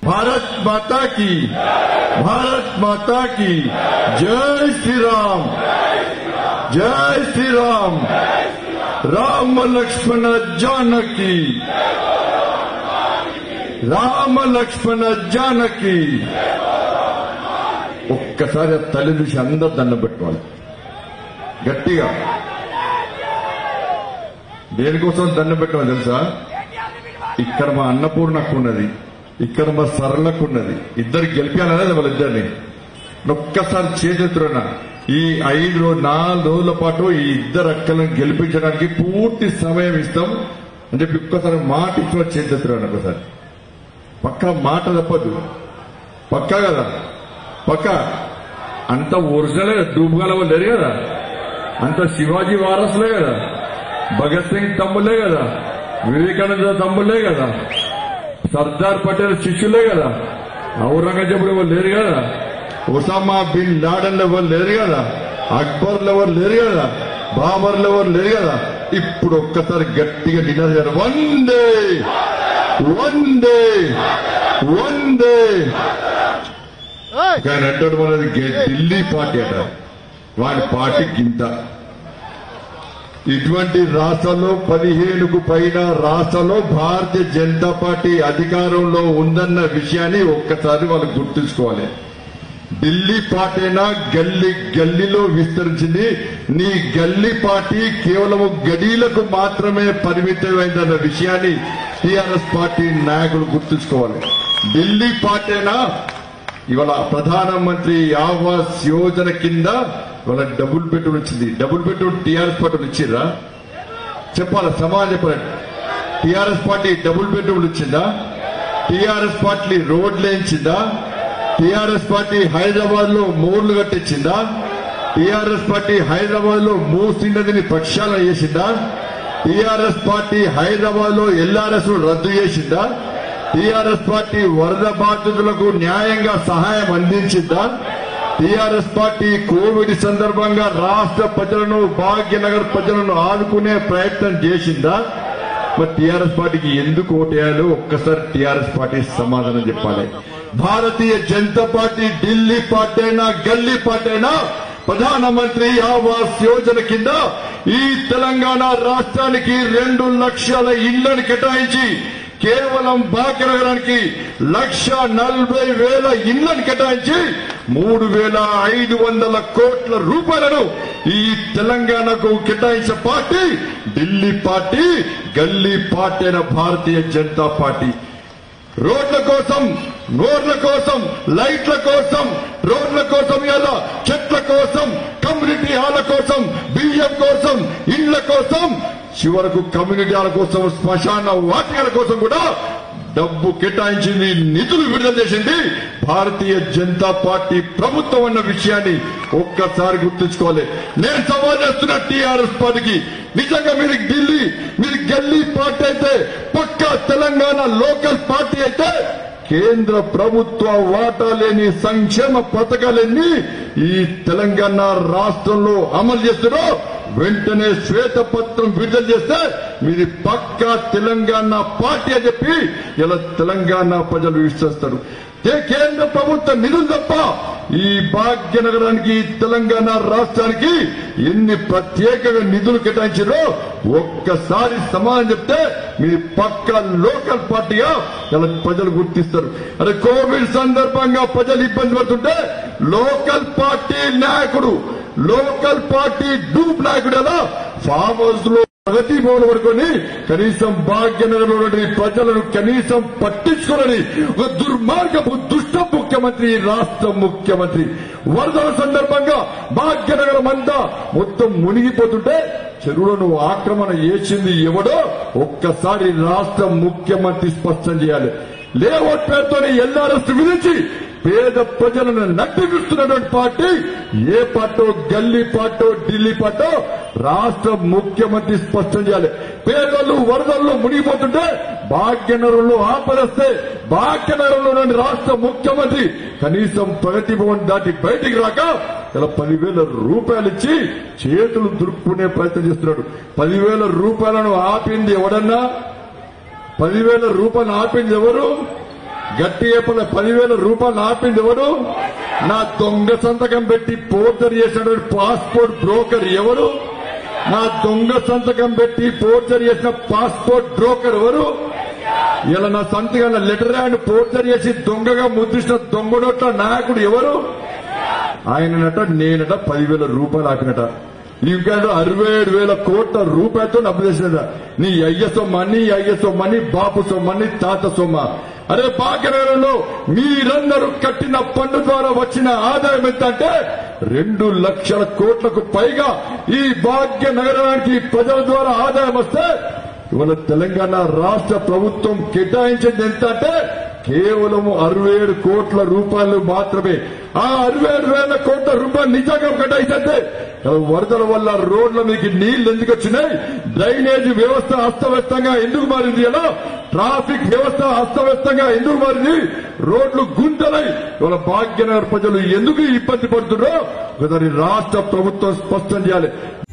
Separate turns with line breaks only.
भारत माता की भारत माता की जय श्री राम जय श्री राम राम लक्ष्मण जानकी రామ లక్ష్మణ జానకి ఒక్కసారి ఆ తల్లి చూసి అందరు దండం పెట్టుకోవాలి గట్టిగా దేనికోసం దండం పెట్టాలి తెలుసా ఇక్కడ మా అన్నపూర్ణకు ఉన్నది ఇక్కడ మా సరళకు ఉన్నది ఇద్దరు గెలిపాలనేది వాళ్ళిద్దరిని ఒక్కసారి చేతున్నా ఈ ఐదు రోజు నాలుగు రోజుల పాటు ఈ ఇద్దరు అక్కలను గెలిపించడానికి పూర్తి సమయం ఇస్తాం అని చెప్పి ఒక్కసారి మాట ఇచ్చిన చేతున్నా ఒకసారి పక్క మాట తప్పదు పక్క కదా పక్క అంత ఒరిజినల్ డూబుగాల వాళ్ళు లేరు కదా అంత శివాజీ వారసులే కదా భగత్ సింగ్ తమ్ములే కదా వివేకానంద తమ్ములే కదా సర్దార్ పటేల్ శిష్యులే కదా ఔరంగజేబుడు ఎవరు లేరు కదా ఒసామా బిన్ లాడన్ ఎవరు లేరు కదా అక్బర్ ఎవరు లేరు కదా బాబర్ ఎవరు లేరు కదా ఇప్పుడు ఒక్కసారి గట్టిగా నినాదారు వందే వందే వందే ఆయన అంటాడు మనది గే- ఢిల్లీ పార్టీ అట వాడి పార్టీ గింత ఇటువంటి రాష్ట్రాల్లో పదిహేనుకు పైన రాష్ట్రాల్లో భారతీయ జనతా పార్టీ అధికారంలో ఉందన్న విషయాన్ని ఒక్కసారి వాళ్ళు గుర్తుంచుకోవాలి ఢిల్లీ పార్టీనా గల్లీ గల్లీలో విస్తరించింది నీ గల్లీ పార్టీ కేవలం గడీలకు మాత్రమే పరిమితమైందన్న విషయాన్ని టీఆర్ఎస్ పార్టీ నాయకులు గుర్తుంచుకోవాలి ఢిల్లీ పార్టీనా ఇవాళ ప్రధానమంత్రి ఆవాస్ యోజన కింద ఇవాళ డబుల్ బెడ్రూమ్ వచ్చింది డబుల్ బెడ్రూమ్ టీఆర్ఎస్ పార్టీలు ఇచ్చిర్రా చెప్పాలి సమాజం చెప్పాలి టీఆర్ఎస్ పార్టీ డబుల్ బెడ్రూమ్లు ఇచ్చిందా టీఆర్ఎస్ పార్టీ రోడ్లు వేయించిందా టీఆర్ఎస్ పార్టీ హైదరాబాద్ లో మోర్లు కట్టించిందా టీఆర్ఎస్ పార్టీ హైదరాబాద్ లో మూసిండదిని ప్రక్షాళన చేసిందా టీఆర్ఎస్ పార్టీ హైదరాబాద్ లో ఎల్ఆర్ఎస్ రద్దు చేసిందా టీఆర్ఎస్ పార్టీ వరద బాధితులకు న్యాయంగా సహాయం అందించిందా టీఆర్ఎస్ పార్టీ కోవిడ్ సందర్భంగా రాష్ట్ర ప్రజలను భాగ్యనగర్ ప్రజలను ఆదుకునే ప్రయత్నం చేసిందా మరి టీఆర్ఎస్ పార్టీకి ఎందుకు ఓటేయాలో ఒక్కసారి టీఆర్ఎస్ పార్టీ సమాధానం చెప్పాలి భారతీయ జనతా పార్టీ ఢిల్లీ పార్టీ అయినా గల్లీ పార్టీ అయినా ప్రధానమంత్రి ఆవాస్ యోజన కింద ఈ తెలంగాణ రాష్ట్రానికి రెండు లక్షల ఇళ్లను కేటాయించి కేవలం భాగ్యనగరానికి లక్ష నలభై వేల ఇళ్లను కేటాయించి మూడు వేల ఐదు వందల కోట్ల రూపాయలను ఈ తెలంగాణకు కేటాయించిన పార్టీ ఢిల్లీ పార్టీ గల్లీ పార్టీ అయిన భారతీయ జనతా పార్టీ రోడ్ల కోసం రోడ్ల కోసం లైట్ల కోసం రోడ్ల కోసం ఇలా చెట్ల కోసం కమ్యూనిటీ హాల కోసం బియ్యం కోసం ఇండ్ల కోసం చివరకు కమ్యూనిటీ హాల కోసం శ్మశాన వాటికల కోసం కూడా డబ్బు కేటాయించింది నిధులు విడుదల చేసింది భారతీయ జనతా పార్టీ ప్రభుత్వం అన్న విషయాన్ని ఒక్కసారి గుర్తుంచుకోవాలి నేను సవాల్ చేస్తున్న టీఆర్ఎస్ పార్టీకి నిజంగా మీరు ఢిల్లీ మీరు గల్లీ పార్టీ అయితే పక్కా తెలంగాణ లోకల్ పార్టీ అయితే కేంద్ర ప్రభుత్వ వాటా లేని సంక్షేమ పథకాలన్నీ ఈ తెలంగాణ రాష్ట్రంలో అమలు చేస్తున్నారో వెంటనే శ్వేతపత్రం విడుదల చేస్తే మీది పక్కా తెలంగాణ పార్టీ అని చెప్పి ఇలా తెలంగాణ ప్రజలు విశ్వసిస్తారు కే- కేంద్ర ప్రభుత్వ నిధులు తప్ప ఈ భాగ్యనగరానికి ఈ తెలంగాణ రాష్ట్రానికి ఎన్ని ప్రత్యేకంగా నిధులు కేటాయించారో ఒక్కసారి సమాధానం చెప్తే మీ పక్క లోకల్ పార్టీగా ఇలా ప్రజలు గుర్తిస్తారు అరే కోవిడ్ సందర్భంగా ప్రజలు ఇబ్బంది పడుతుంటే లోకల్ పార్టీ నాయకుడు లోకల్ పార్టీ డూప్ నాయకుడు ఎలా ఫామ్ హౌస్ లో ప్రగతి భవన్ పడుకొని కనీసం భాగ్యనగరంలో ఉన్నటువంటి ప్రజలను కనీసం పట్టించుకోనని ఒక దుర్మార్గపు దుష్ట ముఖ్యమంత్రి ఈ రాష్ట్ర ముఖ్యమంత్రి వరదల సందర్భంగా భాగ్యనగరం అంతా మొత్తం మునిగిపోతుంటే చెరువులను ఆక్రమణ చేసింది ఎవడో ఒక్కసారి రాష్ట్ర ముఖ్యమంత్రి స్పష్టం చేయాలి లేఅవుట్ పేరుతో ఎల్ఆర్ఎస్ విధించి పేద ప్రజలను నడ్డిపిస్తున్నటువంటి పార్టీ ఏ పార్టో గల్లీ పార్టో ఢిల్లీ పార్టో రాష్ట్ర ముఖ్యమంత్రి స్పష్టం చేయాలి పేదలు వరదల్లో మునిగిపోతుంటే భాగ్యనగరంలో ఆపరేస్తే భాగ్యనగరంలో నుండి రాష్ట్ర ముఖ్యమంత్రి కనీసం ప్రగతి భవన్ దాటి బయటికి రాక ఇలా పదివేల రూపాయలు ఇచ్చి చేతులు దురుపుకునే ప్రయత్నం చేస్తున్నాడు పదివేల రూపాయలను ఆపింది ఎవడన్నా పదివేల రూపాయలు ఆపింది ఎవరు గట్టి చెప్పిన పదివేల రూపాయలు ఆపింది ఎవరు నా దొంగ సంతకం పెట్టి పోర్చర్ చేసిన పాస్పోర్ట్ బ్రోకర్ ఎవరు నా దొంగ సంతకం పెట్టి పోర్చర్ చేసిన పాస్పోర్ట్ బ్రోకర్ ఎవరు ఇలా నా సంతకం లెటర్ హ్యాండ్ పోర్చర్ చేసి దొంగగా ముద్రించిన దొంగడోట్ల నాయకుడు ఎవరు ఆయననట నేనట పదివేల రూపాయలు ఆపినట ఇంకా అరవై ఏడు వేల కోట్ల రూపాయలతో అప్పు చేసినట నీ అయ్య సొమ్మ నీ అయ్య సొమ్మ నీ బాపు సొమ్మ నీ తాత సొమ్మ అరే భాగ్యనగరంలో మీరందరూ కట్టిన పన్ను ద్వారా వచ్చిన ఆదాయం ఎంత అంటే రెండు లక్షల కోట్లకు పైగా ఈ భాగ్య నగరానికి ప్రజల ద్వారా ఆదాయం వస్తే ఇవాళ తెలంగాణ రాష్ట్ర ప్రభుత్వం కేటాయించింది ఎంత అంటే కేవలం అరవై ఏడు కోట్ల రూపాయలు మాత్రమే ఆ అరవై ఏడు వేల కోట్ల రూపాయలు నిజంగా కేటాయిస్తే వరదల వల్ల రోడ్ల మీకు నీళ్లు ఎందుకు వచ్చినాయి డ్రైనేజ్ వ్యవస్థ అస్తవ్యస్తంగా ఎందుకు మారింది ఎలా ట్రాఫిక్ వ్యవస్థ అస్తవ్యస్తంగా ఎందుకు మారింది రోడ్లు గుంటలై ఇవాళ భాగ్యనగర్ ప్రజలు ఎందుకు ఇబ్బంది పడుతున్నారో ఒకసారి రాష్ట్ర ప్రభుత్వం స్పష్టం చేయాలి